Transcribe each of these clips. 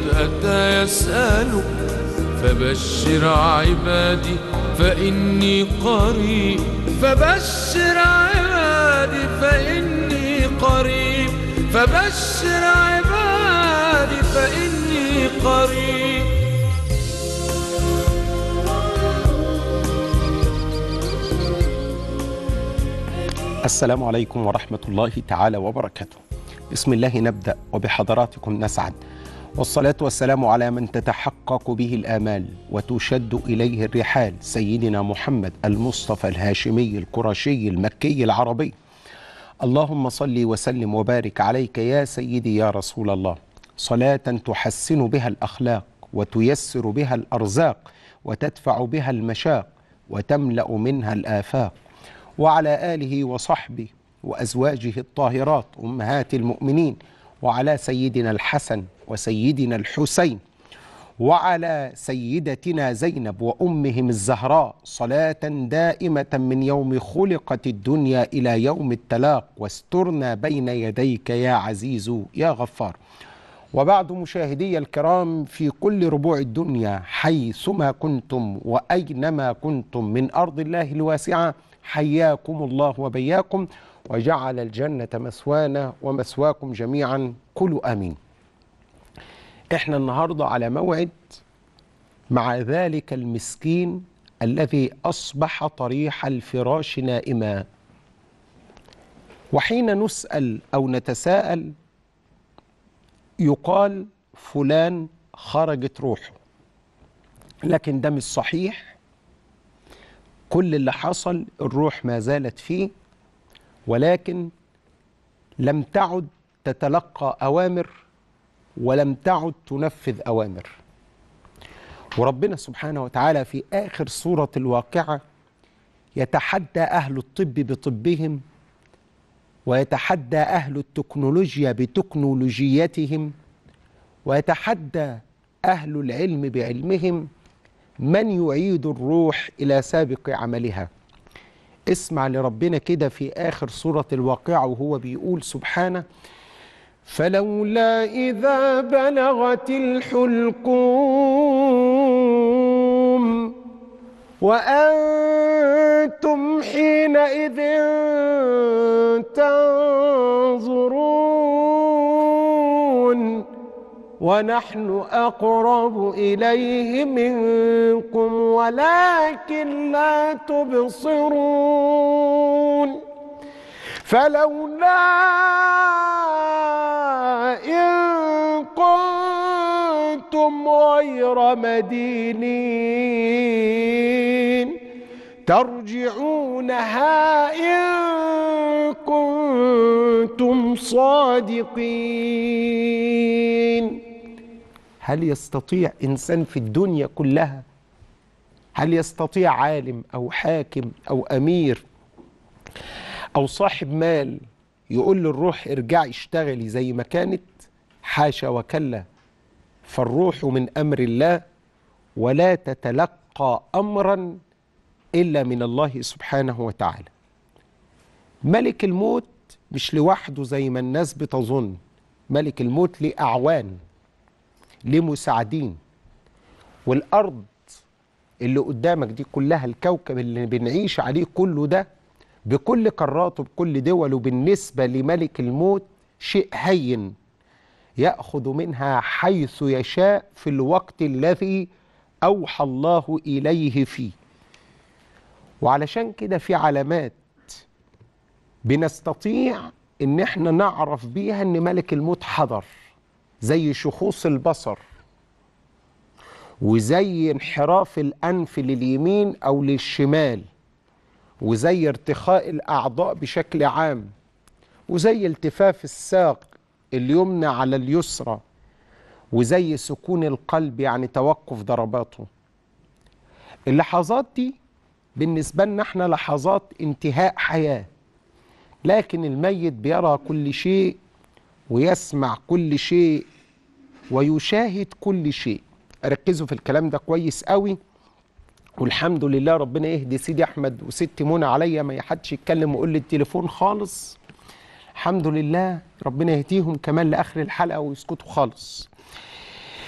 أتى يسألك فبشر عبادي فإني قريب فبشر عبادي فإني قريب فبشر عبادي فإني قريب السلام عليكم ورحمة الله تعالى وبركاته بسم الله نبدأ وبحضراتكم نسعد والصلاة والسلام على من تتحقق به الآمال وتشد إليه الرحال سيدنا محمد المصطفى الهاشمي القرشي المكي العربي اللهم صل وسلم وبارك عليك يا سيدي يا رسول الله صلاة تحسن بها الأخلاق وتيسر بها الأرزاق وتدفع بها المشاق وتملأ منها الآفاق وعلى آله وصحبه وأزواجه الطاهرات أمهات المؤمنين وعلى سيدنا الحسن وسيدنا الحسين وعلى سيدتنا زينب وأمهم الزهراء صلاة دائمة من يوم خلقت الدنيا إلى يوم التلاق واسترنا بين يديك يا عزيز يا غفار وبعد مشاهدي الكرام في كل ربوع الدنيا حيثما كنتم وأينما كنتم من أرض الله الواسعة حياكم الله وبياكم وجعل الجنة مسوانا ومسواكم جميعا كلوا آمين احنا النهاردة على موعد مع ذلك المسكين الذي أصبح طريح الفراش نائما وحين نسأل أو نتساءل يقال فلان خرجت روحه لكن ده مش صحيح كل اللي حصل الروح ما زالت فيه ولكن لم تعد تتلقى أوامر ولم تعد تنفذ أوامر وربنا سبحانه وتعالى في آخر سورة الواقعة يتحدى أهل الطب بطبهم ويتحدى أهل التكنولوجيا بتكنولوجيتهم ويتحدى أهل العلم بعلمهم من يعيد الروح إلى سابق عملها اسمع لربنا كده في آخر سورة الواقعة وهو بيقول سبحانه فلولا إذا بلغت الحلقوم وأنتم حينئذ تنظرون ونحن أقرب إليه منكم ولكن لا تبصرون فلولا إن كنتم غير مدينين ترجعونها إن كنتم صادقين هل يستطيع إنسان في الدنيا كلها هل يستطيع عالم أو حاكم أو أمير أو صاحب مال يقول للروح ارجعي اشتغلي زي ما كانت حاشا وكلا فالروح من أمر الله ولا تتلقى أمرا إلا من الله سبحانه وتعالى ملك الموت مش لوحده زي ما الناس بتظن ملك الموت ليه أعوان ليه مساعدين والأرض اللي قدامك دي كلها الكوكب اللي بنعيش عليه كله ده بكل قاراته بكل دوله بالنسبة لملك الموت شيء هين يأخذ منها حيث يشاء في الوقت الذي أوحى الله إليه فيه وعلشان كده في علامات بنستطيع ان احنا نعرف بيها ان ملك الموت حضر زي شخوص البصر وزي انحراف الانف لليمين او للشمال وزي ارتخاء الاعضاء بشكل عام وزي التفاف الساق اليمنى على اليسرى وزي سكون القلب يعني توقف ضرباته اللحظات دي بالنسبة لنا احنا لحظات انتهاء حياة لكن الميت بيرى كل شيء ويسمع كل شيء ويشاهد كل شيء ركزوا في الكلام ده كويس قوي والحمد لله ربنا يهدي سيدي احمد وست منى عليا ما حدش يتكلم ويقول لي التليفون خالص الحمد لله ربنا يهديهم كمان لاخر الحلقه ويسكتوا خالص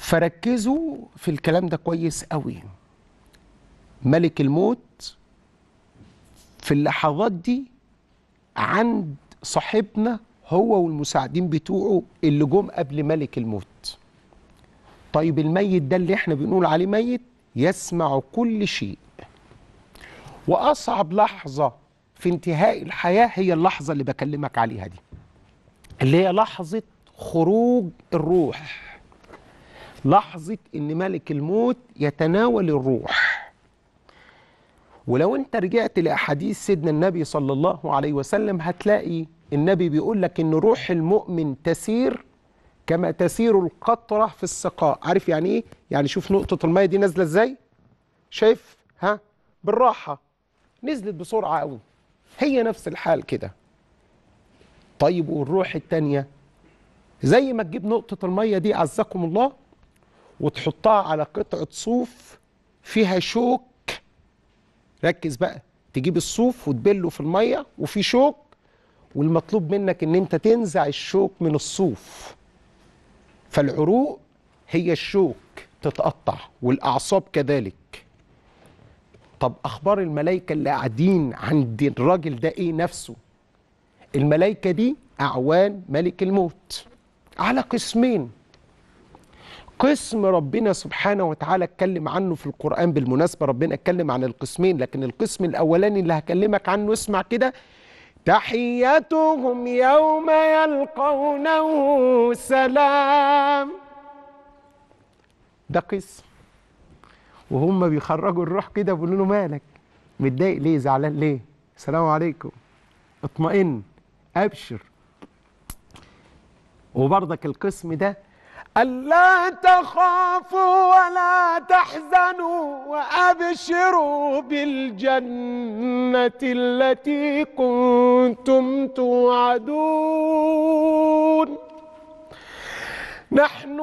فركزوا في الكلام ده كويس قوي ملك الموت في اللحظات دي عند صاحبنا هو والمساعدين بتوعه اللي جم قبل ملك الموت طيب الميت ده اللي احنا بنقول عليه ميت يسمع كل شيء واصعب لحظه في انتهاء الحياه هي اللحظه اللي بكلمك عليها دي اللي هي لحظه خروج الروح لحظه ان ملك الموت يتناول الروح ولو انت رجعت لاحاديث سيدنا النبي صلى الله عليه وسلم هتلاقي النبي بيقول لك ان روح المؤمن تسير كما تسير القطره في السقاء عارف يعني ايه يعني شوف نقطه الميه دي نازله ازاي شايف ها بالراحه نزلت بسرعه قوي هي نفس الحال كده طيب والروح التانية زي ما تجيب نقطة المية دي عزكم الله وتحطها على قطعة صوف فيها شوك ركز بقى تجيب الصوف وتبله في المية وفي شوك والمطلوب منك ان انت تنزع الشوك من الصوف فالعروق هي الشوك تتقطع والاعصاب كذلك طب اخبار الملائكه اللي قاعدين عند الراجل ده ايه نفسه الملائكه دي اعوان ملك الموت على قسمين قسم ربنا سبحانه وتعالى اتكلم عنه في القرآن بالمناسبة ربنا اتكلم عن القسمين لكن القسم الأولاني اللي هكلمك عنه اسمع كده تحيتهم يوم يلقونه سلام ده قسم وهم بيخرجوا الروح كده بيقولوا له مالك متضايق ليه زعلان ليه السلام عليكم اطمئن ابشر وبرضك القسم ده ألا تخافوا ولا تحزنوا وأبشروا بالجنة التي كنتم توعدون نحن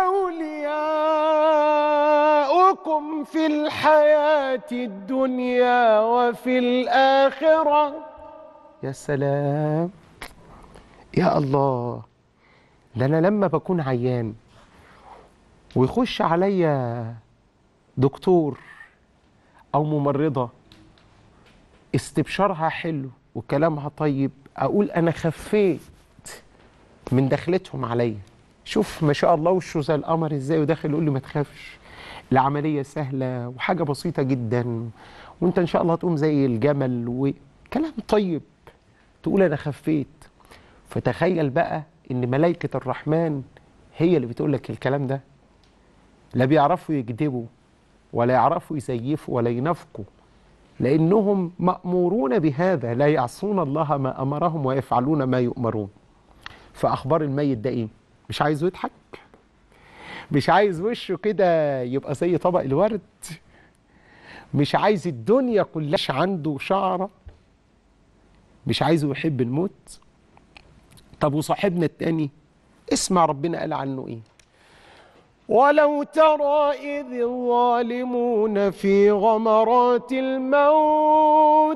أولياؤكم في الحياة الدنيا وفي الآخرة يا سلام يا الله ده انا لما بكون عيان ويخش عليا دكتور او ممرضه استبشارها حلو وكلامها طيب اقول انا خفيت من دخلتهم عليا شوف ما شاء الله وشه زي القمر ازاي وداخل يقول لي ما تخافش العمليه سهله وحاجه بسيطه جدا وانت ان شاء الله تقوم زي الجمل وكلام طيب تقول انا خفيت فتخيل بقى ان ملائكه الرحمن هي اللي بتقول لك الكلام ده لا بيعرفوا يكذبوا ولا يعرفوا يزيفوا ولا ينافقوا لانهم مامورون بهذا لا يعصون الله ما امرهم ويفعلون ما يؤمرون فاخبار الميت ده ايه مش عايزه يضحك مش عايز وشه كده يبقى زي طبق الورد مش عايز الدنيا كلها عنده شعره مش عايزه يحب الموت طب وصاحبنا التاني اسمع ربنا قال عنه ايه ولو ترى إذ الظالمون في غمرات الموت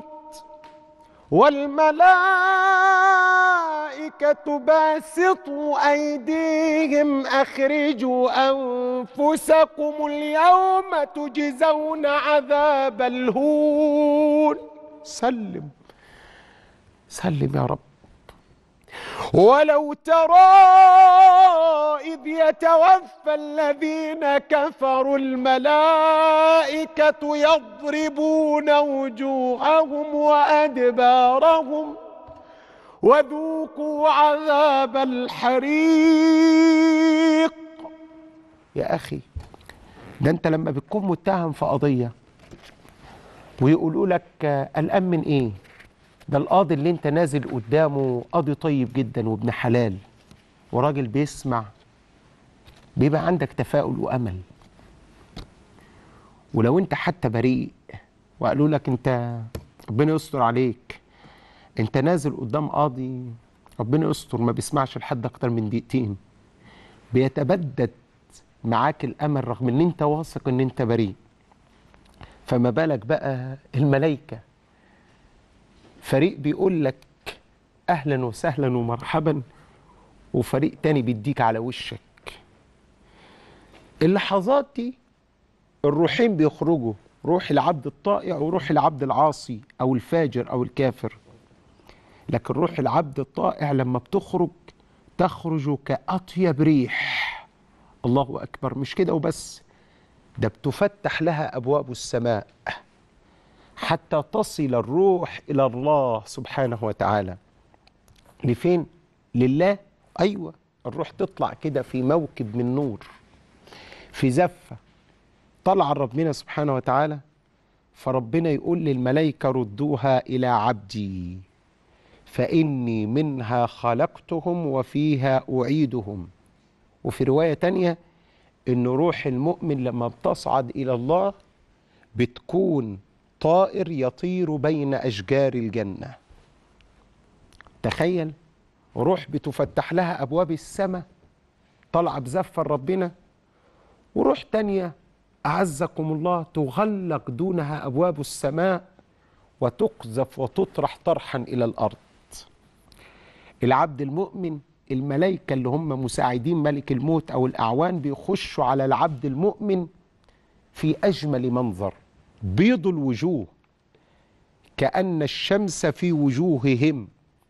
والملائكة باسطوا أيديهم أخرجوا أنفسكم اليوم تجزون عذاب الهون سلم سلم يا رب ولو ترى إذ يتوفى الذين كفروا الملائكة يضربون وجوههم وأدبارهم وذوقوا عذاب الحريق يا أخي ده أنت لما بتكون متهم في قضية ويقولوا لك قلقان من إيه ده القاضي اللي انت نازل قدامه قاضي طيب جدا وابن حلال وراجل بيسمع بيبقى عندك تفاؤل وامل ولو انت حتى بريء وقالوا لك انت ربنا يستر عليك انت نازل قدام قاضي ربنا يستر ما بيسمعش لحد اكتر من دقيقتين بيتبدد معاك الامل رغم ان انت واثق ان انت بريء فما بالك بقى الملائكه فريق بيقول لك اهلا وسهلا ومرحبا وفريق تاني بيديك على وشك اللحظات دي الروحين بيخرجوا روح العبد الطائع وروح العبد العاصي او الفاجر او الكافر لكن روح العبد الطائع لما بتخرج تخرج كأطيب ريح الله أكبر مش كده وبس ده بتفتح لها أبواب السماء حتى تصل الروح إلى الله سبحانه وتعالى لفين؟ لله أيوة الروح تطلع كده في موكب من نور في زفة طلع ربنا سبحانه وتعالى فربنا يقول للملائكة ردوها إلى عبدي فإني منها خلقتهم وفيها أعيدهم وفي رواية تانية إن روح المؤمن لما بتصعد إلى الله بتكون طائر يطير بين أشجار الجنة تخيل روح بتفتح لها أبواب السماء طالعة بزفة ربنا وروح تانية أعزكم الله تغلق دونها أبواب السماء وتقذف وتطرح طرحا إلى الأرض العبد المؤمن الملائكة اللي هم مساعدين ملك الموت أو الأعوان بيخشوا على العبد المؤمن في أجمل منظر بيض الوجوه كأن الشمس في وجوههم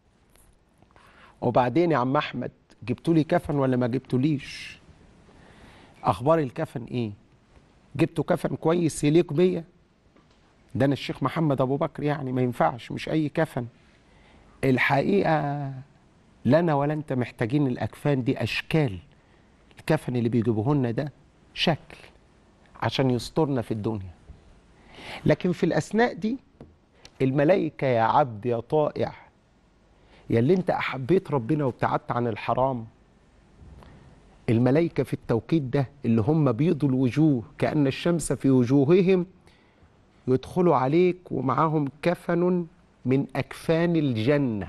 وبعدين يا عم أحمد جبتوا لي كفن ولا ما جبتوليش أخبار الكفن إيه جبتوا كفن كويس يليق بيا ده أنا الشيخ محمد أبو بكر يعني ما ينفعش مش أي كفن الحقيقة لا انا ولا انت محتاجين الاكفان دي اشكال الكفن اللي بيجيبوه لنا ده شكل عشان يسترنا في الدنيا لكن في الاثناء دي الملائكه يا عبد يا طائع يا اللي انت احبيت ربنا وابتعدت عن الحرام الملائكه في التوقيت ده اللي هم بيضوا الوجوه كان الشمس في وجوههم يدخلوا عليك ومعاهم كفن من اكفان الجنه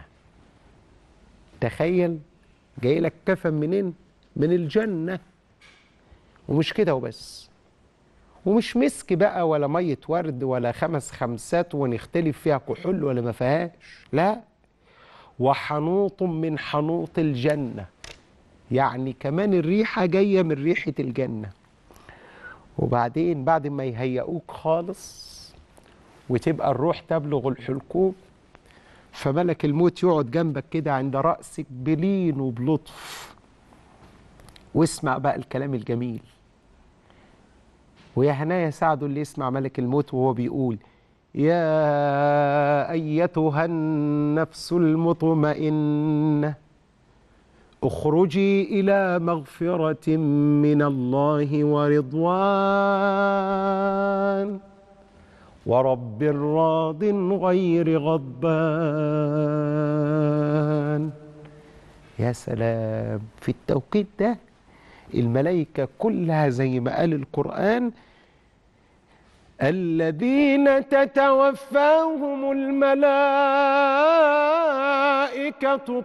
تخيل جاي لك كفن منين من الجنة ومش كده وبس ومش مسك بقى ولا مية ورد ولا خمس خمسات ونختلف فيها كحول ولا ما فيهاش لا وحنوط من حنوط الجنة يعني كمان الريحة جاية من ريحة الجنة وبعدين بعد ما يهيئوك خالص وتبقى الروح تبلغ الحلقوم فملك الموت يقعد جنبك كده عند رأسك بلين وبلطف واسمع بقى الكلام الجميل ويا هنايا سعده اللي يسمع ملك الموت وهو بيقول يا أيتها النفس المطمئنة اخرجي إلى مغفرة من الله ورضوان ورب راض غير غضبان يا سلام في التوقيت ده الملائكة كلها زي ما قال القرآن الذين تتوفاهم الملائكة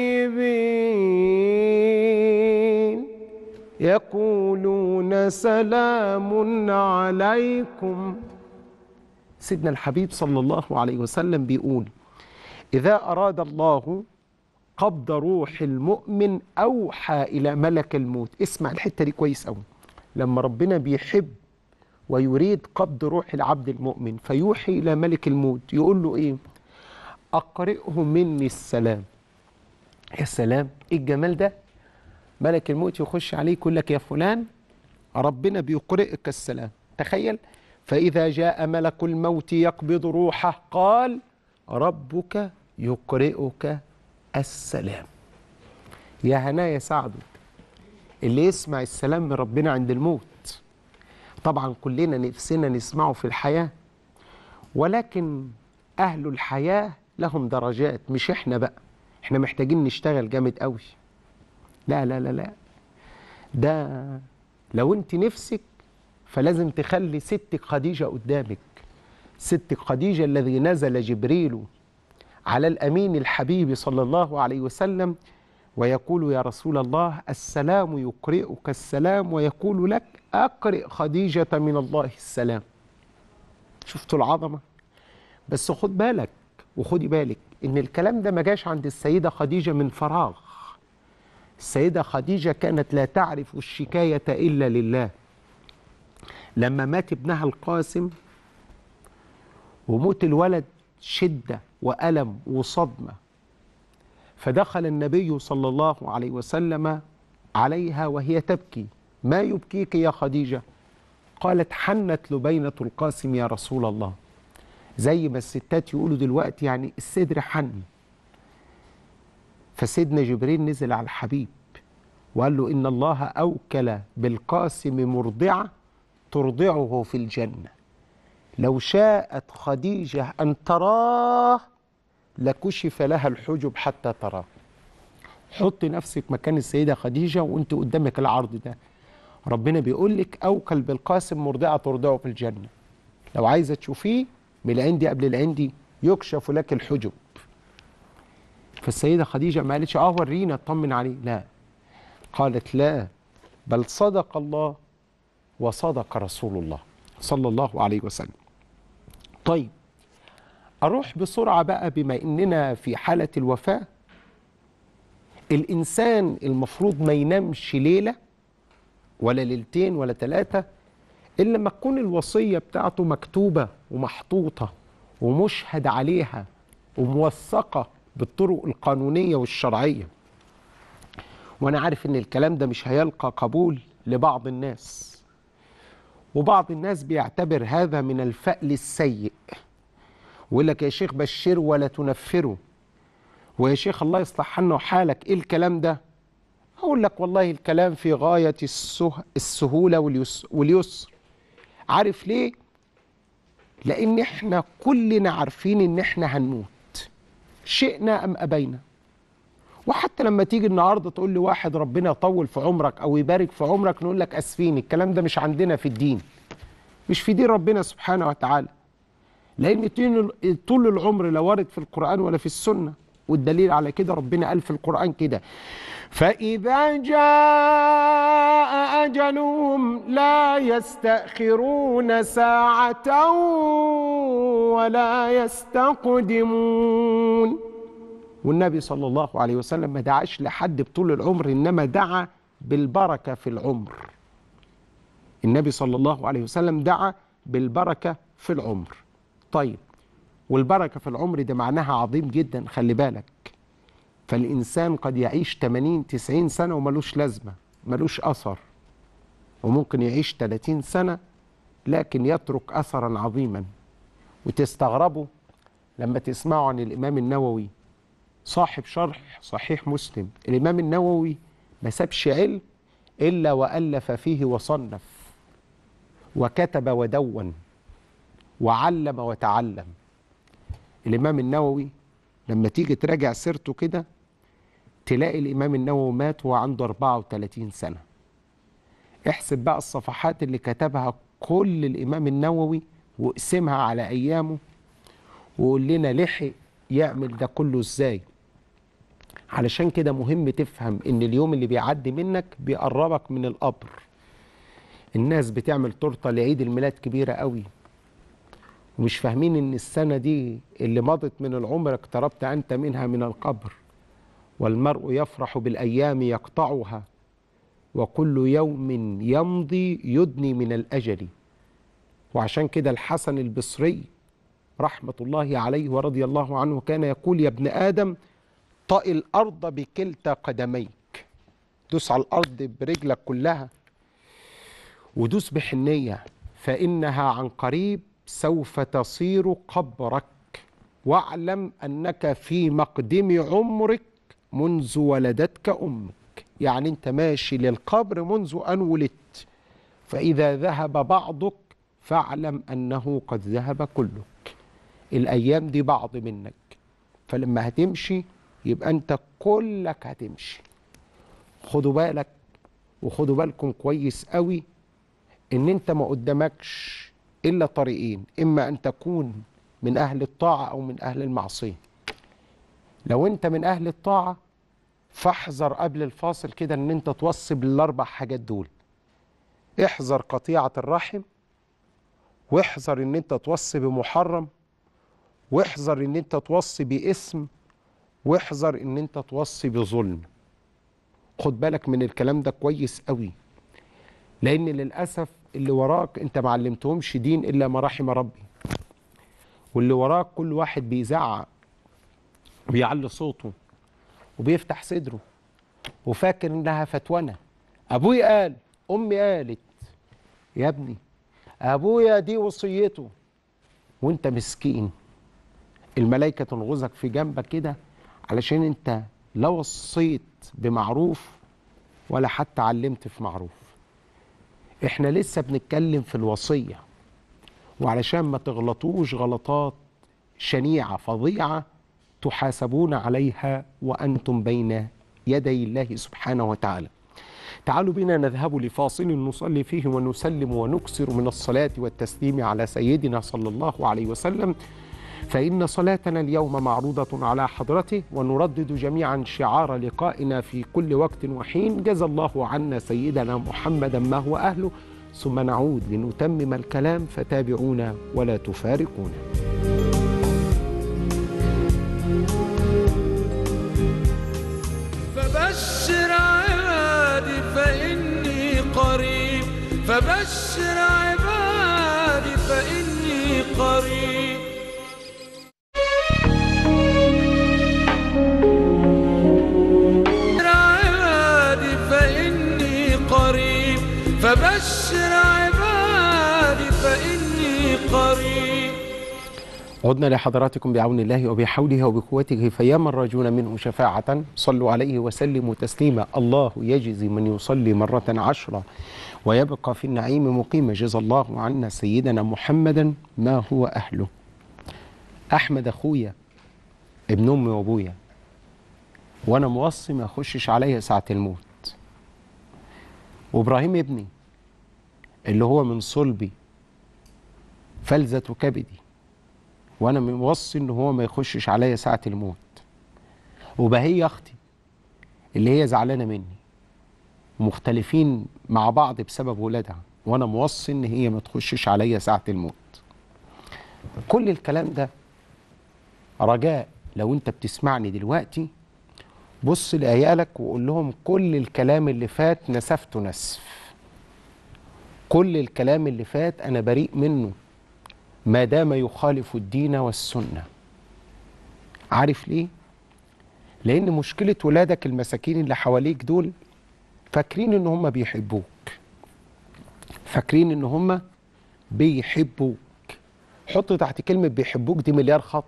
طيبين يقولون سلام عليكم سيدنا الحبيب صلى الله عليه وسلم بيقول إذا أراد الله قبض روح المؤمن أوحى إلى ملك الموت اسمع الحتة دي كويس أوي لما ربنا بيحب ويريد قبض روح العبد المؤمن فيوحي إلى ملك الموت يقول له إيه أقرئه مني السلام يا سلام إيه الجمال ده ملك الموت يخش عليه يقول لك يا فلان ربنا بيقرئك السلام تخيل فإذا جاء ملك الموت يقبض روحه قال ربك يقرئك السلام يا هنايا سعده اللي يسمع السلام من ربنا عند الموت طبعا كلنا نفسنا نسمعه في الحياة ولكن أهل الحياة لهم درجات مش احنا بقى احنا محتاجين نشتغل جامد قوي لا لا لا لا ده لو انت نفسك فلازم تخلي ستك خديجة قدامك ستك خديجة الذي نزل جبريل على الأمين الحبيب صلى الله عليه وسلم ويقول يا رسول الله السلام يقرئك السلام ويقول لك أقرئ خديجة من الله السلام شفتوا العظمة بس خد بالك وخدي بالك إن الكلام ده ما جاش عند السيدة خديجة من فراغ السيدة خديجة كانت لا تعرف الشكاية إلا لله لما مات ابنها القاسم وموت الولد شدة وألم وصدمة فدخل النبي صلى الله عليه وسلم عليها وهي تبكي ما يبكيك يا خديجة قالت حنت لبينة القاسم يا رسول الله زي ما الستات يقولوا دلوقتي يعني الصدر حن فسيدنا جبريل نزل على الحبيب وقال له إن الله أوكل بالقاسم مرضعة ترضعه في الجنة لو شاءت خديجة أن تراه لكشف لها الحجب حتى تراه حط نفسك مكان السيدة خديجة وانت قدامك العرض ده ربنا بيقول لك أوكل بالقاسم مرضعة ترضعه في الجنة لو عايزة تشوفيه من العندي قبل العندي يكشف لك الحجب فالسيدة خديجة ما قالتش اه ورينا اطمن عليه لا قالت لا بل صدق الله وصدق رسول الله صلى الله عليه وسلم طيب أروح بسرعة بقى بما إننا في حالة الوفاة الإنسان المفروض ما ينامش ليلة ولا ليلتين ولا ثلاثة إلا لما تكون الوصية بتاعته مكتوبة ومحطوطة ومشهد عليها وموثقة بالطرق القانونية والشرعية وأنا عارف إن الكلام ده مش هيلقى قبول لبعض الناس وبعض الناس بيعتبر هذا من الفأل السيء ويقول لك يا شيخ بشره ولا تنفره ويا شيخ الله يصلح حالنا وحالك ايه الكلام ده اقول لك والله الكلام في غاية السه... السهولة واليس... واليسر عارف ليه لان احنا كلنا عارفين ان احنا هنموت شئنا ام ابينا وحتى لما تيجي النهارده تقول لي واحد ربنا يطول في عمرك او يبارك في عمرك نقول لك اسفين الكلام ده مش عندنا في الدين مش في دين ربنا سبحانه وتعالى لان طول العمر لا وارد في القران ولا في السنه والدليل على كده ربنا قال في القران كده فاذا جاء اجلهم لا يستاخرون ساعه ولا يستقدمون والنبي صلى الله عليه وسلم ما دعاش لحد بطول العمر انما دعا بالبركه في العمر النبي صلى الله عليه وسلم دعا بالبركه في العمر طيب والبركه في العمر ده معناها عظيم جدا خلي بالك فالانسان قد يعيش 80 90 سنه وملوش لازمه ملوش اثر وممكن يعيش 30 سنه لكن يترك اثرا عظيما وتستغربوا لما تسمعوا عن الامام النووي صاحب شرح صحيح مسلم الإمام النووي ما سابش علم إلا وألف فيه وصنف وكتب ودون وعلم وتعلم الإمام النووي لما تيجي تراجع سيرته كده تلاقي الإمام النووي مات وهو عنده 34 سنة احسب بقى الصفحات اللي كتبها كل الإمام النووي واقسمها على أيامه وقول لنا لحق يعمل ده كله ازاي علشان كده مهم تفهم ان اليوم اللي بيعدي منك بيقربك من القبر الناس بتعمل تورته لعيد الميلاد كبيره قوي ومش فاهمين ان السنه دي اللي مضت من العمر اقتربت انت منها من القبر والمرء يفرح بالايام يقطعها وكل يوم يمضي يدني من الاجل وعشان كده الحسن البصري رحمه الله عليه ورضي الله عنه كان يقول يا ابن ادم طئ الارض بكلتا قدميك دوس على الارض برجلك كلها ودوس بحنيه فانها عن قريب سوف تصير قبرك واعلم انك في مقدم عمرك منذ ولدتك امك يعني انت ماشي للقبر منذ ان ولدت فاذا ذهب بعضك فاعلم انه قد ذهب كلك الايام دي بعض منك فلما هتمشي يبقى انت كلك هتمشي خدوا بالك وخدوا بالكم كويس قوي ان انت ما قدامكش الا طريقين اما ان تكون من اهل الطاعه او من اهل المعصيه لو انت من اهل الطاعه فاحذر قبل الفاصل كده ان انت توصي بالاربع حاجات دول احذر قطيعه الرحم واحذر ان انت توصي بمحرم واحذر ان انت توصي باسم واحذر ان انت توصي بظلم خد بالك من الكلام ده كويس قوي لان للاسف اللي وراك انت ما علمتهمش دين الا ما رحم ربي واللي وراك كل واحد بيزعق بيعلي صوته وبيفتح صدره وفاكر انها فتوانه ابوي قال امي قالت يا ابني ابويا دي وصيته وانت مسكين الملائكه تنغزك في جنبك كده علشان انت لا وصيت بمعروف ولا حتى علمت في معروف احنا لسه بنتكلم في الوصيه وعلشان ما تغلطوش غلطات شنيعه فظيعه تحاسبون عليها وانتم بين يدي الله سبحانه وتعالى تعالوا بنا نذهب لفاصل نصلي فيه ونسلم ونكسر من الصلاة والتسليم على سيدنا صلى الله عليه وسلم فإن صلاتنا اليوم معروضة على حضرته ونردد جميعا شعار لقائنا في كل وقت وحين جزى الله عنا سيدنا محمدا ما هو أهله ثم نعود لنتمم الكلام فتابعونا ولا تفارقونا فبشر عبادي فإني قريب فبشر عبادي فإني قريب فبشر عبادي فإني قريب فبشر عبادي فإني قريب عدنا لحضراتكم بعون الله وبحوله وبقوته فيا من راجون منه شفاعة صلوا عليه وسلموا تسليما الله يجزي من يصلي مرة عشرة ويبقى في النعيم مقيما جزا الله عنا سيدنا محمدا ما هو أهله أحمد أخويا ابن أمي وأبويا وأنا موصي ما أخشش عليا ساعة الموت وإبراهيم ابني اللي هو من صلبي فلذة كبدي وانا موصي ان هو ما يخشش عليا ساعه الموت وبهي اختي اللي هي زعلانه مني ومختلفين مع بعض بسبب ولادها وانا موصي ان هي ما تخشش عليا ساعه الموت كل الكلام ده رجاء لو انت بتسمعني دلوقتي بص لعيالك وقول لهم كل الكلام اللي فات نسفته نسف كل الكلام اللي فات انا بريء منه ما دام يخالف الدين والسنة عارف ليه؟ لأن مشكلة ولادك المساكين اللي حواليك دول فاكرين إن هم بيحبوك فاكرين إن هم بيحبوك حط تحت كلمة بيحبوك دي مليار خط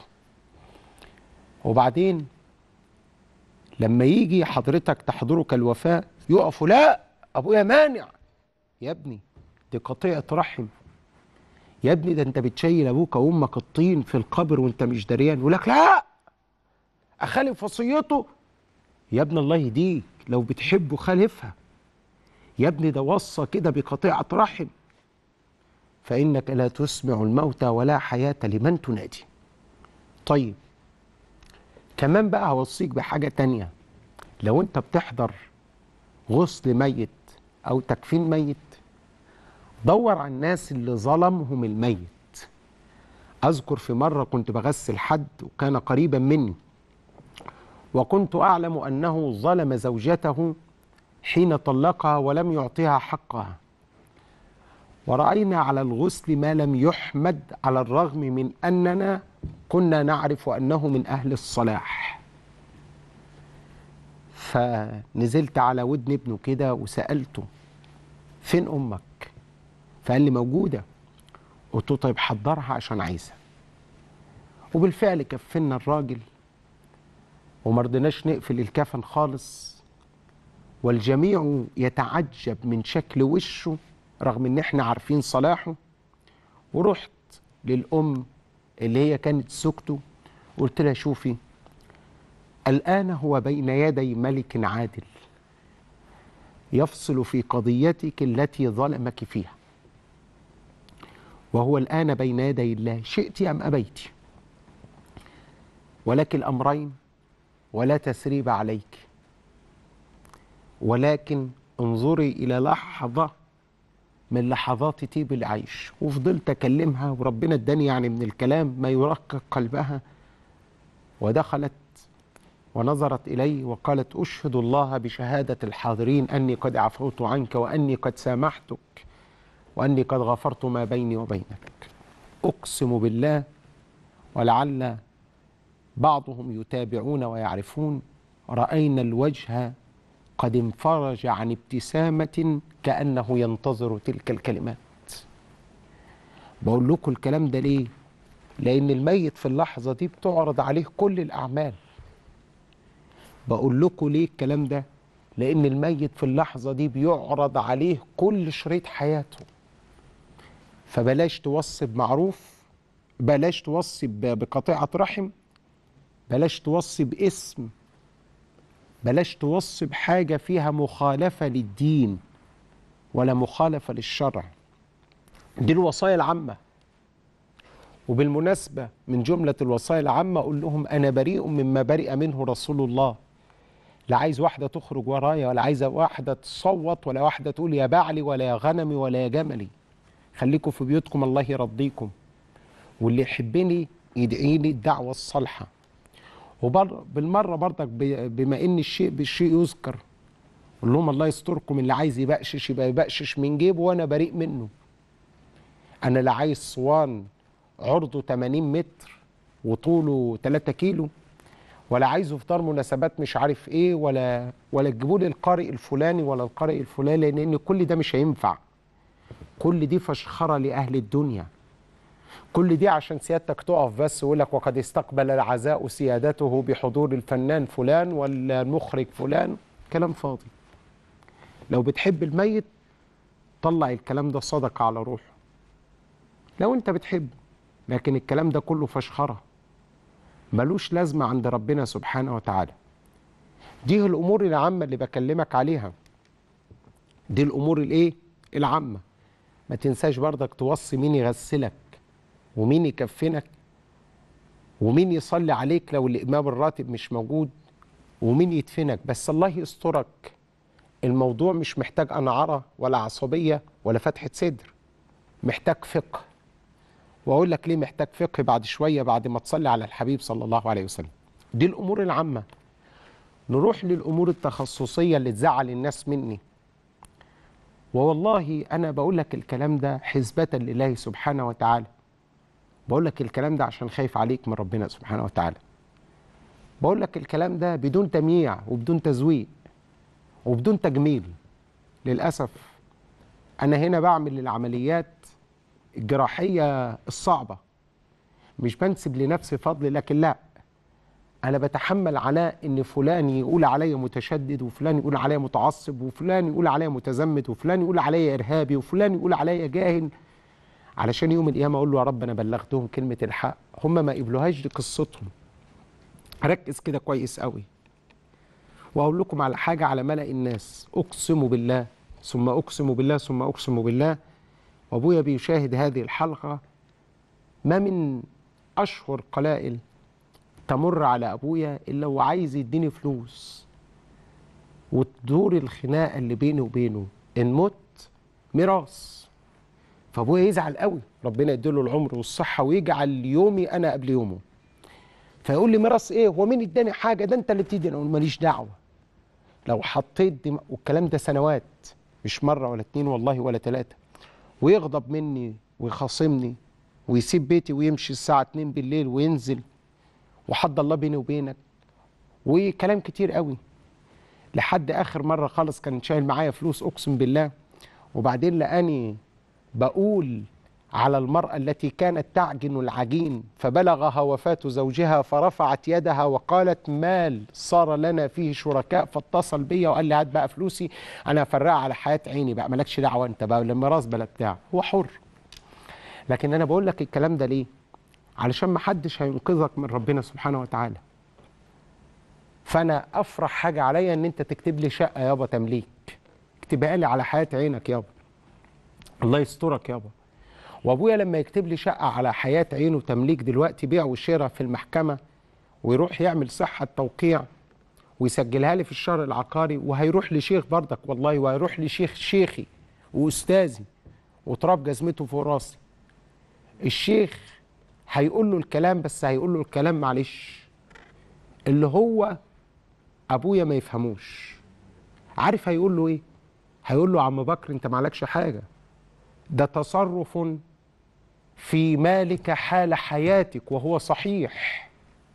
وبعدين لما يجي حضرتك تحضرك الوفاة يقفوا لا أبويا مانع يا ابني دي قطيعة رحم يا ابني ده انت بتشيل ابوك وامك الطين في القبر وانت مش دريان يقول لك لا اخالف وصيته يا ابن الله يهديك لو بتحبه خالفها يا ابني ده وصى كده بقطيعة رحم فإنك لا تسمع الموتى ولا حياة لمن تنادي طيب كمان بقى هوصيك بحاجة تانية لو انت بتحضر غسل ميت أو تكفين ميت دور على الناس اللي ظلمهم الميت أذكر في مرة كنت بغسل حد وكان قريبا مني وكنت أعلم أنه ظلم زوجته حين طلقها ولم يعطيها حقها ورأينا على الغسل ما لم يحمد على الرغم من أننا كنا نعرف أنه من أهل الصلاح فنزلت على ودن ابنه كده وسألته فين أمك فقال لي موجودة قلت له طيب حضرها عشان عايزها وبالفعل كفنا الراجل وما رضيناش نقفل الكفن خالص والجميع يتعجب من شكل وشه رغم ان احنا عارفين صلاحه ورحت للام اللي هي كانت سكته قلت لها شوفي الان هو بين يدي ملك عادل يفصل في قضيتك التي ظلمك فيها وهو الآن بين يدي الله شئت أم أبيت ولك الأمرين ولا تسريب عليك ولكن انظري إلى لحظة من لحظات طيب العيش وفضلت أكلمها وربنا اداني يعني من الكلام ما يرقق قلبها ودخلت ونظرت إلي وقالت أشهد الله بشهادة الحاضرين أني قد عفوت عنك وأني قد سامحتك وأني قد غفرت ما بيني وبينك أقسم بالله ولعل بعضهم يتابعون ويعرفون رأينا الوجه قد انفرج عن ابتسامة كأنه ينتظر تلك الكلمات بقول لكم الكلام ده ليه لأن الميت في اللحظة دي بتعرض عليه كل الأعمال بقول لكم ليه الكلام ده لأن الميت في اللحظة دي بيعرض عليه كل شريط حياته فبلاش توصي بمعروف بلاش توصي ب- بقطيعة رحم بلاش توصي باسم بلاش توصي بحاجة فيها مخالفة للدين ولا مخالفة للشرع دي الوصايا العامة وبالمناسبة من جملة الوصايا العامة أقول لهم أنا بريء مما برئ منه رسول الله لا عايز واحدة تخرج ورايا ولا عايزة واحدة تصوت ولا واحدة تقول يا بعلي ولا يا غنمي ولا يا جملي خليكم في بيوتكم الله يرضيكم واللي يحبني يدعي لي الدعوة الصالحة وبالمرة برضك ب- بما إن الشيء بالشيء يذكر قول لهم الله يستركم اللي عايز يبقشش يبقى يبقشش من جيبه وأنا بريء منه أنا لا عايز صوان عرضه 80 متر وطوله 3 كيلو ولا عايزه في دار مناسبات مش عارف ايه ولا ولا تجيبوا لي القارئ الفلاني ولا القارئ الفلاني لان كل ده مش هينفع كل دي فشخره لاهل الدنيا كل دي عشان سيادتك تقف بس ويقول لك وقد استقبل العزاء سيادته بحضور الفنان فلان ولا المخرج فلان كلام فاضي لو بتحب الميت طلع الكلام ده صدقه على روحه لو انت بتحب لكن الكلام ده كله فشخره ملوش لازمة عند ربنا سبحانه وتعالى دي الأمور العامة اللي بكلمك عليها دي الأمور الإيه؟ العامة ما تنساش برضك توصي مين يغسلك ومين يكفنك ومين يصلي عليك لو الإمام الراتب مش موجود ومين يدفنك بس الله يسترك الموضوع مش محتاج أنعرة ولا عصبية ولا فتحة صدر محتاج فقه واقول لك ليه محتاج فقه بعد شويه بعد ما تصلي على الحبيب صلى الله عليه وسلم دي الامور العامه نروح للامور التخصصيه اللي تزعل الناس مني ووالله انا بقول لك الكلام ده حسبه لله سبحانه وتعالى بقول لك الكلام ده عشان خايف عليك من ربنا سبحانه وتعالى بقول لك الكلام ده بدون تمييع وبدون تزويق وبدون تجميل للاسف انا هنا بعمل العمليات الجراحية الصعبة مش بنسب لنفسي فضل لكن لا أنا بتحمل عناء إن فلان يقول عليا متشدد وفلان يقول عليا متعصب وفلان يقول عليا متزمت وفلان يقول عليا إرهابي وفلان يقول عليا جاهل علشان يوم القيامة أقول له يا رب أنا بلغتهم كلمة الحق هم ما قبلوهاش دي قصتهم ركز كده كويس قوي وأقول لكم على حاجة على ملأ الناس أقسم بالله ثم أقسم بالله ثم أقسم بالله وابويا بيشاهد هذه الحلقه ما من اشهر قلائل تمر على ابويا الا وعايز يديني فلوس وتدور الخناقه اللي بيني وبينه ان مت ميراث فابويا يزعل قوي ربنا يديله العمر والصحه ويجعل يومي انا قبل يومه فيقول لي ميراث ايه هو مين اداني حاجه ده انت اللي بتدي انا اقول ماليش دعوه لو حطيت دم... والكلام ده سنوات مش مره ولا اتنين والله ولا ثلاثه ويغضب مني ويخاصمني ويسيب بيتي ويمشي الساعة 2 بالليل وينزل وحد الله بيني وبينك وكلام كتير قوي لحد آخر مرة خالص كان شايل معايا فلوس أقسم بالله وبعدين لقاني بقول على المرأة التي كانت تعجن العجين فبلغها وفاة زوجها فرفعت يدها وقالت مال صار لنا فيه شركاء فاتصل بيا وقال لي هات بقى فلوسي انا هفرقها على حياة عيني بقى مالكش دعوة انت بقى لما راس بلا بتاع هو حر لكن انا بقول لك الكلام ده ليه علشان ما حدش هينقذك من ربنا سبحانه وتعالى فانا افرح حاجة عليا ان انت تكتب لي شقة يابا تمليك اكتبها لي على حياة عينك يابا الله يسترك يابا وابويا لما يكتب لي شقه على حياه عينه تمليك دلوقتي بيع وشراء في المحكمه ويروح يعمل صحه توقيع ويسجلها لي في الشهر العقاري وهيروح لشيخ بردك والله وهيروح لشيخ شيخي واستاذي وتراب جزمته فوق راسي الشيخ هيقول له الكلام بس هيقول له الكلام معلش اللي هو ابويا ما يفهموش عارف هيقول له ايه هيقول له عم بكر انت معلكش حاجه ده تصرف في مالك حال حياتك وهو صحيح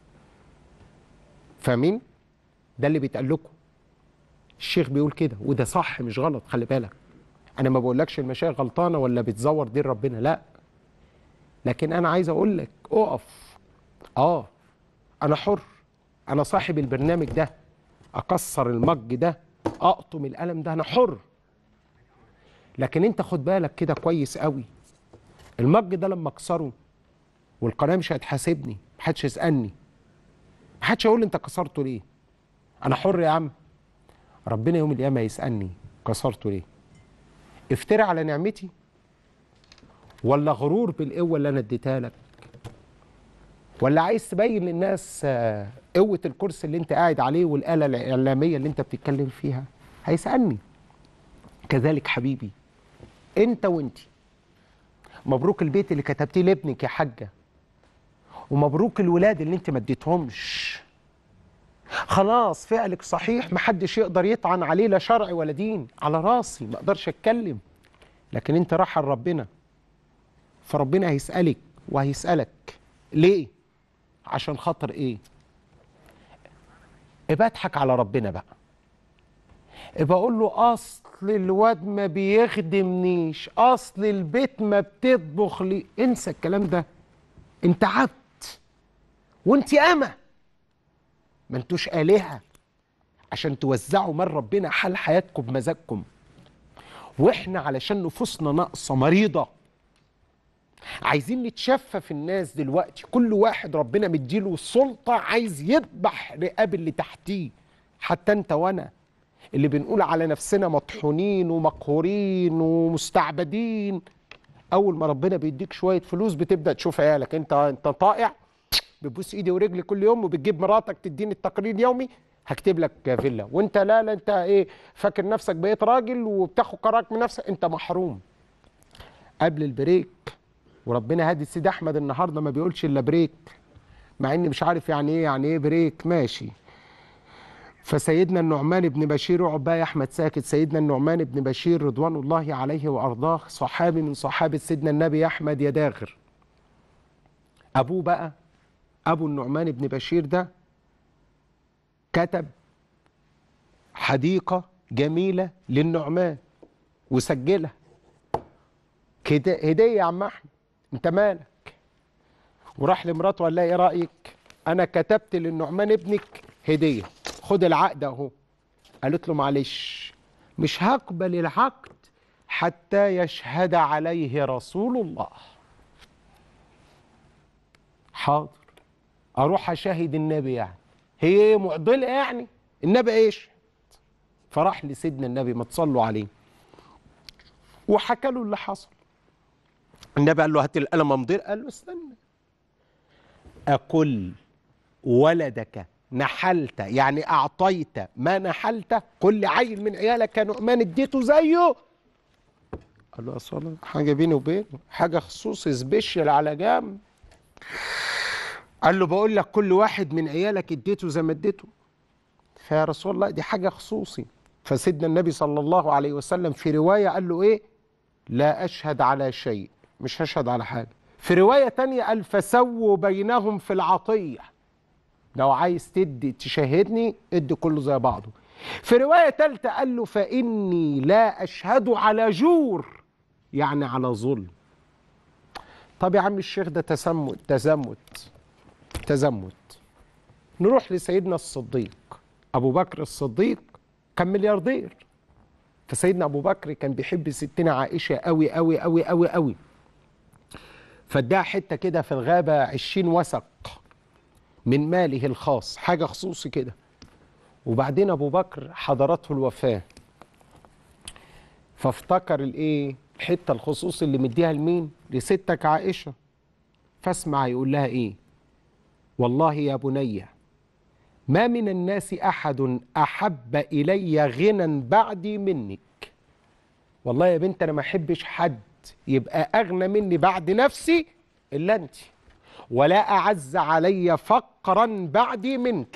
فاهمين ده اللي بيتقال لكم الشيخ بيقول كده وده صح مش غلط خلي بالك انا ما بقولكش المشايخ غلطانه ولا بتزور دين ربنا لا لكن انا عايز اقول لك اقف اه انا حر انا صاحب البرنامج ده اكسر المج ده اقطم القلم ده انا حر لكن انت خد بالك كده كويس قوي المج ده لما اكسره والقناه مش هتحاسبني محدش يسالني محدش هيقول لي انت كسرته ليه انا حر يا عم ربنا يوم القيامه يسالني كسرته ليه افترى على نعمتي ولا غرور بالقوه اللي انا اديتها لك ولا عايز تبين للناس آه، قوه الكرسي اللي انت قاعد عليه والاله الاعلاميه اللي انت بتتكلم فيها هيسالني كذلك حبيبي انت وانت مبروك البيت اللي كتبتيه لابنك يا حاجه ومبروك الولاد اللي انت ما اديتهمش خلاص فعلك صحيح محدش يقدر يطعن عليه لا شرع ولا دين على راسي ما اقدرش اتكلم لكن انت راحه لربنا فربنا هيسالك وهيسالك ليه عشان خاطر ايه ابقى اضحك على ربنا بقى ابقى اقول له اصل الواد ما بيخدمنيش اصل البيت ما بتطبخ لي انسى الكلام ده انت عبد وانت امه ما انتوش آلهة عشان توزعوا من ربنا حال حياتكم بمزاجكم واحنا علشان نفوسنا ناقصة مريضة عايزين نتشفى في الناس دلوقتي كل واحد ربنا مديله سلطة عايز يذبح رقاب اللي تحتيه حتى انت وانا اللي بنقول على نفسنا مطحونين ومقهورين ومستعبدين اول ما ربنا بيديك شويه فلوس بتبدا تشوف عيالك انت انت طائع بتبوس ايدي ورجلي كل يوم وبتجيب مراتك تديني التقرير اليومي هكتب لك فيلا وانت لا لا انت ايه فاكر نفسك بقيت راجل وبتاخد قرارك من نفسك انت محروم قبل البريك وربنا هادي سيدي احمد النهارده ما بيقولش الا بريك مع اني مش عارف يعني ايه يعني ايه بريك ماشي فسيدنا النعمان بن بشير اقعد بقى يا احمد ساكت سيدنا النعمان بن بشير رضوان الله عليه وارضاه صحابي من صحابه سيدنا النبي احمد يا داغر ابوه بقى ابو النعمان بن بشير ده كتب حديقه جميله للنعمان وسجلها كده هديه يا عم احمد انت مالك وراح لمراته قال لها ايه رايك انا كتبت للنعمان ابنك هديه خد العقد اهو قالت له معلش مش هقبل العقد حتى يشهد عليه رسول الله حاضر اروح اشاهد النبي يعني هي ايه معضله يعني النبي ايش فراح لسيدنا النبي ما تصلوا عليه وحكى له اللي حصل النبي قال له هات القلم امضير قال له استنى اقل ولدك نحلت يعني اعطيت ما نحلت كل عيل من عيالك يا نعمان اديته زيه قال له اصلا حاجه بيني وبينه حاجه خصوصي سبيشال على جنب قال له بقول لك كل واحد من عيالك اديته زي ما اديته فيا رسول الله دي حاجه خصوصي فسيدنا النبي صلى الله عليه وسلم في روايه قال له ايه لا اشهد على شيء مش هشهد على حاجه في روايه تانية قال فسووا بينهم في العطيه لو عايز تدي تشاهدني ادي كله زي بعضه في روايه ثالثه قال له فاني لا اشهد على جور يعني على ظلم طب يا عم الشيخ ده تسمت تزمت تزمت نروح لسيدنا الصديق ابو بكر الصديق كان ملياردير فسيدنا ابو بكر كان بيحب ستنا عائشه قوي قوي قوي قوي قوي فاداها حته كده في الغابه عشرين وسق من ماله الخاص حاجه خصوصي كده وبعدين ابو بكر حضرته الوفاه فافتكر الايه الحته الخصوصي اللي مديها لمين لستك عائشه فاسمع يقول لها ايه والله يا بني ما من الناس احد احب الي غنى بعدي منك والله يا بنت انا ما احبش حد يبقى اغنى مني بعد نفسي الا انت ولا اعز علي فقرا بعدي منك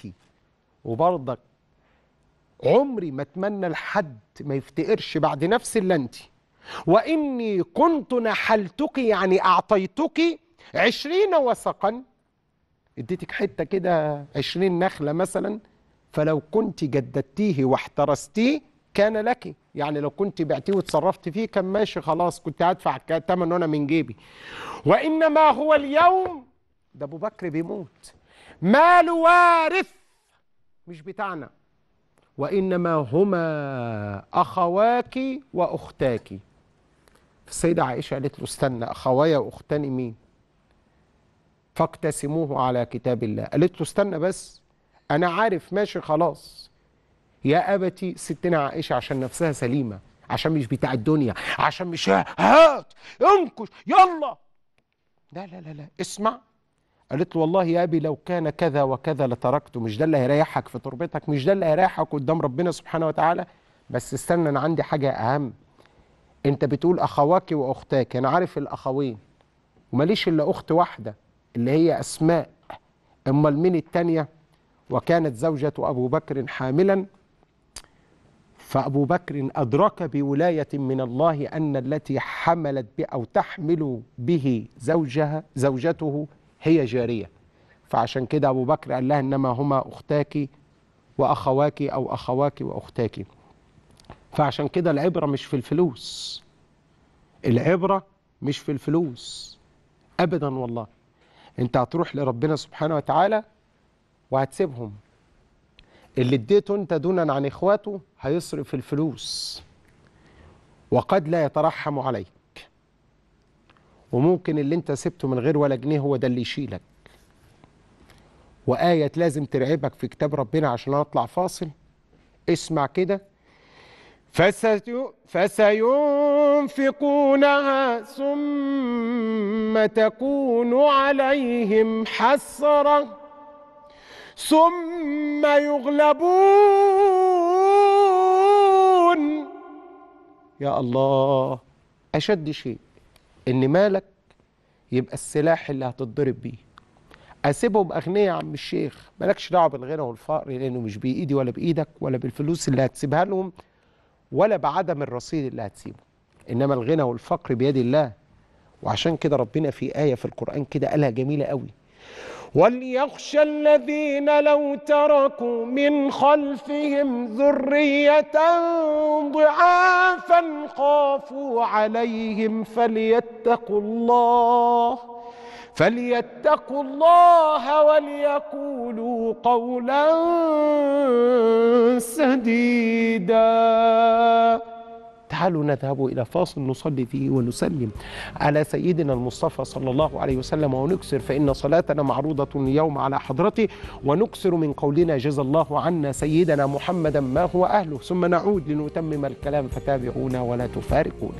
وبرضك عمري ما اتمنى لحد ما يفتقرش بعد نفسي الا انت وإني كنت نحلتك يعني أعطيتك عشرين وسقا اديتك حتة كده عشرين نخلة مثلا فلو كنت جددتيه واحترستيه كان لك يعني لو كنت بعتيه وتصرفت فيه كان ماشي خلاص كنت هدفع ثمن وانا من جيبي وانما هو اليوم ده ابو بكر بيموت مال وارث مش بتاعنا وانما هما اخواك واختاك السيده عائشه قالت له استنى اخوايا واختاني مين فاقتسموه على كتاب الله قالت له استنى بس انا عارف ماشي خلاص يا ابتي ستنا عائشه عشان نفسها سليمه عشان مش بتاع الدنيا عشان مش هات انكش يلا لا لا لا لا اسمع قالت له والله يا ابي لو كان كذا وكذا لتركته مش ده اللي هيريحك في تربتك مش ده اللي هيريحك قدام ربنا سبحانه وتعالى بس استنى انا عندي حاجه اهم انت بتقول اخواك واختاك انا عارف الاخوين وماليش الا اخت واحده اللي هي اسماء امال مين التانيه وكانت زوجة أبو بكر حاملا فأبو بكر أدرك بولاية من الله أن التي حملت ب أو تحمل به زوجها زوجته هي جارية فعشان كده أبو بكر قال لها إنما هما أختاك وأخواك أو أخواك وأختاك فعشان كده العبرة مش في الفلوس العبرة مش في الفلوس أبدا والله أنت هتروح لربنا سبحانه وتعالى وهتسيبهم اللي اديته انت دونا عن اخواته هيصرف الفلوس وقد لا يترحم عليك وممكن اللي انت سبته من غير ولا جنيه هو ده اللي يشيلك وآية لازم ترعبك في كتاب ربنا عشان اطلع فاصل اسمع كده فسي... فسينفقونها ثم تكون عليهم حسره ثم يغلبون يا الله أشد شيء إن مالك يبقى السلاح اللي هتتضرب بيه أسيبهم أغنياء يا عم الشيخ مالكش دعوة بالغنى والفقر لأنه مش بإيدي ولا بإيدك ولا بالفلوس اللي هتسيبها لهم ولا بعدم الرصيد اللي هتسيبه إنما الغنى والفقر بيد الله وعشان كده ربنا في آية في القرآن كده قالها جميلة قوي وليخشى الذين لو تركوا من خلفهم ذرية ضعافا خافوا عليهم فليتقوا الله فليتقوا الله وليقولوا قولا سديدا تعالوا نذهب إلى فاصل نصلي فيه ونسلم على سيدنا المصطفى صلى الله عليه وسلم ونكسر فإن صلاتنا معروضة اليوم على حضرته ونكسر من قولنا جزى الله عنا سيدنا محمدا ما هو أهله ثم نعود لنتمم الكلام فتابعونا ولا تفارقونا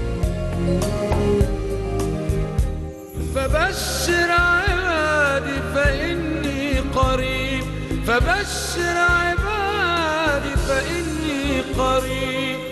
فبشر عبادي فإني قريب فبشر عبادي فإني قريب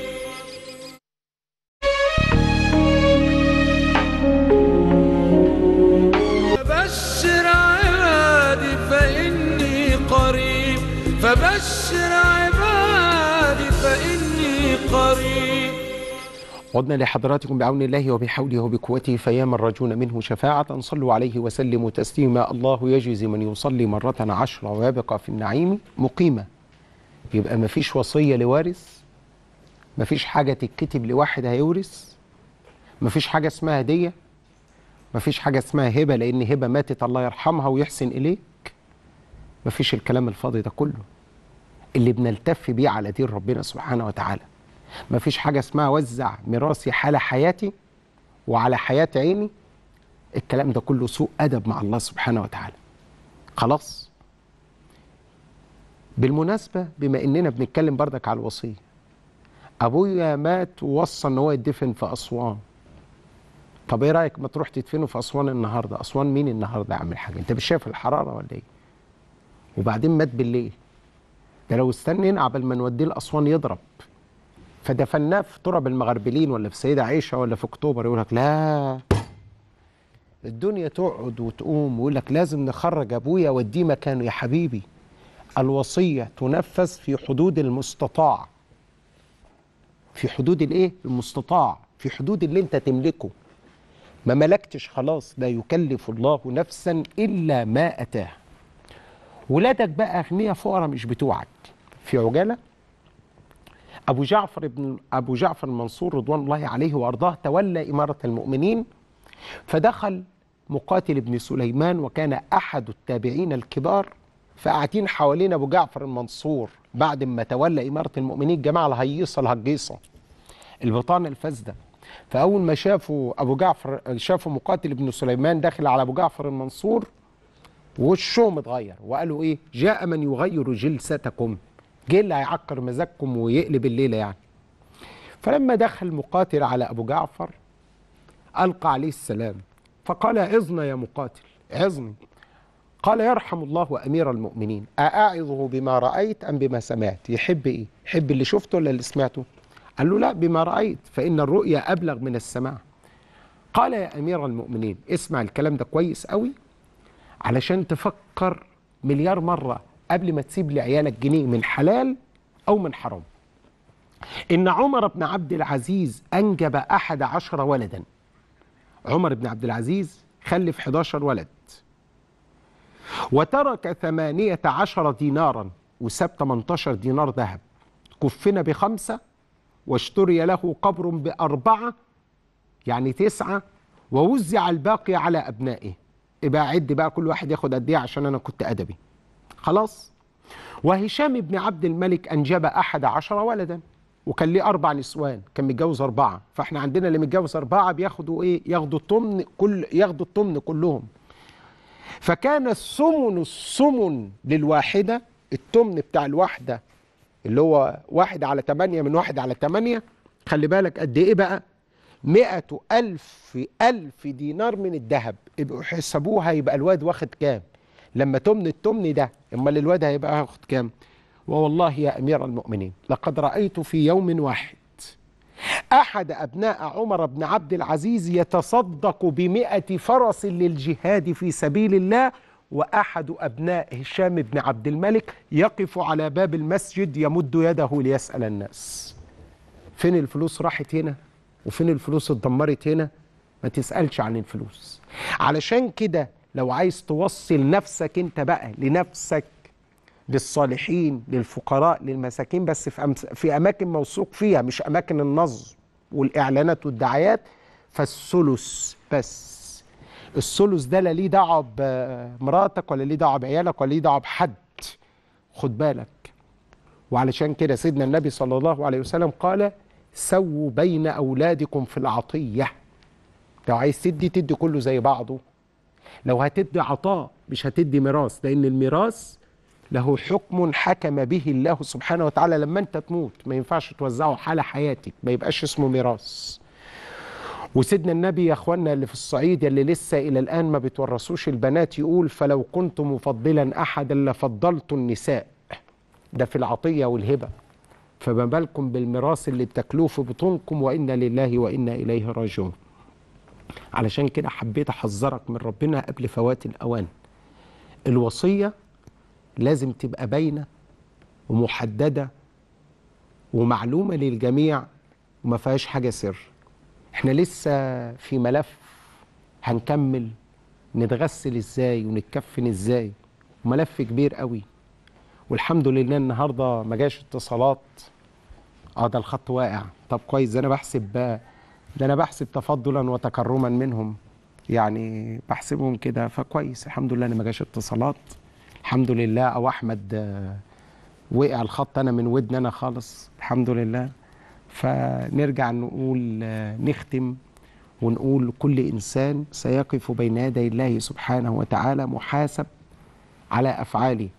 فبشر عبادي فإني قريب فبشر عبادي فإني قريب عدنا لحضراتكم بعون الله وبحوله وبقوته فيا من رجون منه شفاعة صلوا عليه وسلموا تسليما الله يجزي من يصلي مرة عشرة ويبقى في النعيم مقيمة يبقى ما فيش وصية لوارث ما فيش حاجة تتكتب لواحد هيورث ما فيش حاجة اسمها هدية ما فيش حاجة اسمها هبة لأن هبة ماتت الله يرحمها ويحسن إليك ما فيش الكلام الفاضي ده كله اللي بنلتف بيه على دين ربنا سبحانه وتعالى ما فيش حاجة اسمها وزع ميراثي حال حياتي وعلى حياة عيني الكلام ده كله سوء أدب مع الله سبحانه وتعالى خلاص بالمناسبة بما إننا بنتكلم بردك على الوصية أبويا مات ووصى إن هو يدفن في أسوان طب إيه رأيك ما تروح تدفنه في أسوان النهاردة أسوان مين النهاردة يا عم الحاج أنت مش شايف الحرارة ولا إيه وبعدين مات بالليل ده لو استنينا قبل ما نوديه لأسوان يضرب فدفناه في تراب المغربلين ولا في سيدة عائشة ولا في أكتوبر يقول لك لا الدنيا تقعد وتقوم ويقول لك لازم نخرج أبويا وديه مكانه يا حبيبي الوصية تنفذ في حدود المستطاع في حدود الايه المستطاع في حدود اللي انت تملكه ما ملكتش خلاص لا يكلف الله نفسا الا ما اتاها ولادك بقى اغنياء فقراء مش بتوعك في عجاله ابو جعفر بن ابو جعفر المنصور رضوان الله عليه وارضاه تولى اماره المؤمنين فدخل مقاتل بن سليمان وكان احد التابعين الكبار فقاعدين حوالين ابو جعفر المنصور بعد ما تولى اماره المؤمنين الجماعه الهيصه الهجيصه البطانه الفاسده فاول ما شافوا ابو جعفر شافوا مقاتل بن سليمان داخل على ابو جعفر المنصور وشهم اتغير وقالوا ايه جاء من يغير جلستكم جه اللي هيعكر مزاجكم ويقلب الليله يعني فلما دخل مقاتل على ابو جعفر القى عليه السلام فقال عظنا يا مقاتل عظني قال يرحم الله امير المؤمنين ااعظه بما رايت ام بما سمعت يحب ايه يحب اللي شفته ولا اللي سمعته قال له لا بما رايت فان الرؤيا ابلغ من السماع قال يا امير المؤمنين اسمع الكلام ده كويس قوي علشان تفكر مليار مره قبل ما تسيب لعيالك جنيه من حلال او من حرام ان عمر بن عبد العزيز انجب احد عشر ولدا عمر بن عبد العزيز خلف 11 ولد وترك ثمانية عشر دينارا وساب 18 دينار ذهب كفن بخمسة واشتري له قبر بأربعة يعني تسعة ووزع الباقي على أبنائه يبقى عد بقى كل واحد ياخد قد ايه عشان أنا كنت أدبي خلاص وهشام بن عبد الملك أنجب أحد عشر ولدا وكان ليه أربع نسوان كان متجوز أربعة فإحنا عندنا اللي متجوز أربعة بياخدوا إيه ياخدوا الطمن كل ياخدوا الطمن كلهم فكان السمن السمن للواحدة التمن بتاع الواحدة اللي هو واحد على تمانية من واحد على تمانية خلي بالك قد ايه بقى مئة ألف ألف دينار من الذهب يبقوا حسبوها يبقى الواد واخد كام لما تمن التمن ده امال الواد هيبقى واخد كام ووالله يا أمير المؤمنين لقد رأيت في يوم واحد أحد أبناء عمر بن عبد العزيز يتصدق بمئة فرس للجهاد في سبيل الله وأحد أبناء هشام بن عبد الملك يقف على باب المسجد يمد يده ليسأل الناس فين الفلوس راحت هنا وفين الفلوس اتدمرت هنا ما تسألش عن الفلوس علشان كده لو عايز توصل نفسك انت بقى لنفسك للصالحين للفقراء للمساكين بس في, أمس في أماكن موثوق فيها مش أماكن النصب والإعلانات والدعايات فالثلث بس الثلث ده لا ليه دعوة بمراتك ولا ليه دعوة بعيالك ولا ليه دعوة بحد خد بالك وعلشان كده سيدنا النبي صلى الله عليه وسلم قال سووا بين أولادكم في العطية لو عايز تدي تدي كله زي بعضه لو هتدي عطاء مش هتدي ميراث لأن الميراث له حكم حكم به الله سبحانه وتعالى لما انت تموت ما ينفعش توزعه حال حياتك ما يبقاش اسمه ميراث وسيدنا النبي يا اخوانا اللي في الصعيد اللي لسه الى الان ما بتورثوش البنات يقول فلو كنت مفضلا احدا لفضلت النساء ده في العطيه والهبه فما بالكم بالميراث اللي بتاكلوه في بطونكم وانا لله وانا اليه راجعون علشان كده حبيت احذرك من ربنا قبل فوات الاوان الوصيه لازم تبقى باينه ومحدده ومعلومه للجميع وما فيهاش حاجه سر احنا لسه في ملف هنكمل نتغسل ازاي ونتكفن ازاي ملف كبير قوي والحمد لله النهارده ما جاش اتصالات اه ده الخط واقع طب كويس ده انا بحسب ده انا بحسب تفضلا وتكرما منهم يعني بحسبهم كده فكويس الحمد لله ان ما جاش اتصالات الحمد لله او احمد آه، وقع الخط انا من ودن انا خالص الحمد لله فنرجع نقول آه، نختم ونقول كل انسان سيقف بين يدي الله سبحانه وتعالى محاسب على افعاله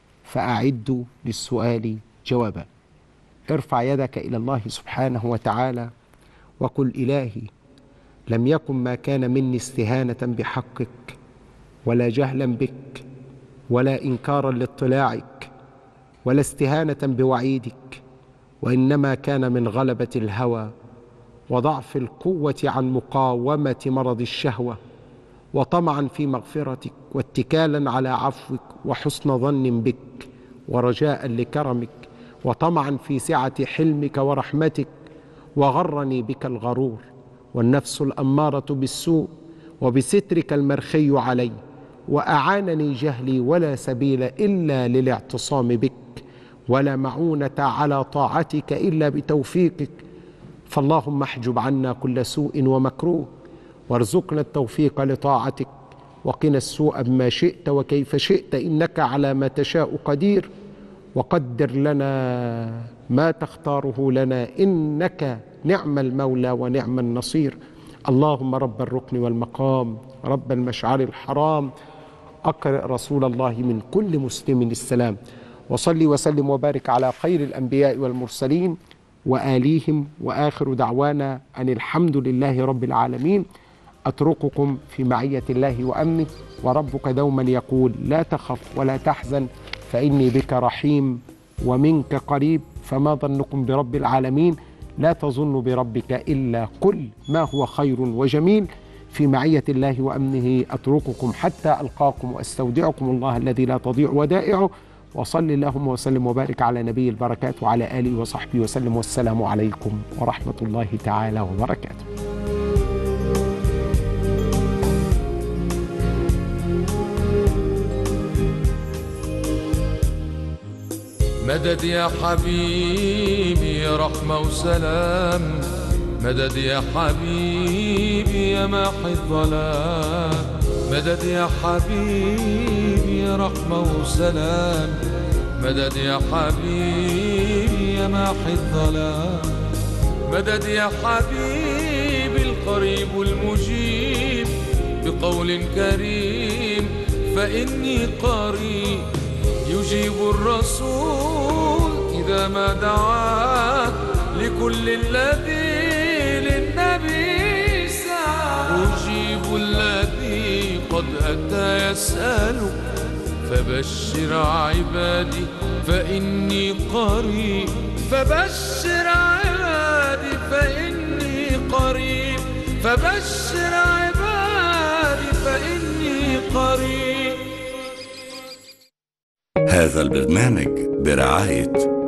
فاعدوا للسؤال جوابا ارفع يدك الى الله سبحانه وتعالى وقل الهي لم يكن ما كان مني استهانه بحقك ولا جهلا بك ولا انكارا لاطلاعك ولا استهانه بوعيدك وانما كان من غلبه الهوى وضعف القوه عن مقاومه مرض الشهوه وطمعا في مغفرتك واتكالا على عفوك وحسن ظن بك ورجاء لكرمك وطمعا في سعه حلمك ورحمتك وغرني بك الغرور والنفس الأمارة بالسوء وبسترك المرخي علي وأعانني جهلي ولا سبيل إلا للاعتصام بك ولا معونة على طاعتك إلا بتوفيقك فاللهم احجب عنا كل سوء ومكروه وارزقنا التوفيق لطاعتك وقنا السوء بما شئت وكيف شئت انك على ما تشاء قدير وقدر لنا ما تختاره لنا انك نعم المولى ونعم النصير اللهم رب الركن والمقام رب المشعر الحرام اقرأ رسول الله من كل مسلم السلام وصلي وسلم وبارك على خير الانبياء والمرسلين واليهم واخر دعوانا ان الحمد لله رب العالمين اترككم في معيه الله وامنه وربك دوما يقول لا تخف ولا تحزن فاني بك رحيم ومنك قريب فما ظنكم برب العالمين لا تظن بربك الا قل ما هو خير وجميل في معيه الله وامنه اترككم حتى القاكم واستودعكم الله الذي لا تضيع ودائعه وصل اللهم وسلم وبارك على نبي البركات وعلى اله وصحبه وسلم والسلام عليكم ورحمه الله تعالى وبركاته مدد يا حبيبي يا رحمة وسلام مدد يا حبيبي يا ماحي الظلام مدد يا حبيبي يا رحمة وسلام مدد يا حبيبي يا ماحي الظلام مدد يا حبيبي القريب المجيب بقول كريم فإني قريب يجيب الرسول إذا ما دعاه لكل الذي للنبي سعى أجيب الذي قد أتى يسألك فبشر عبادي فإني قريب فبشر عبادي فإني قريب فبشر عبادي فإني قريب هذا البرنامج برعاية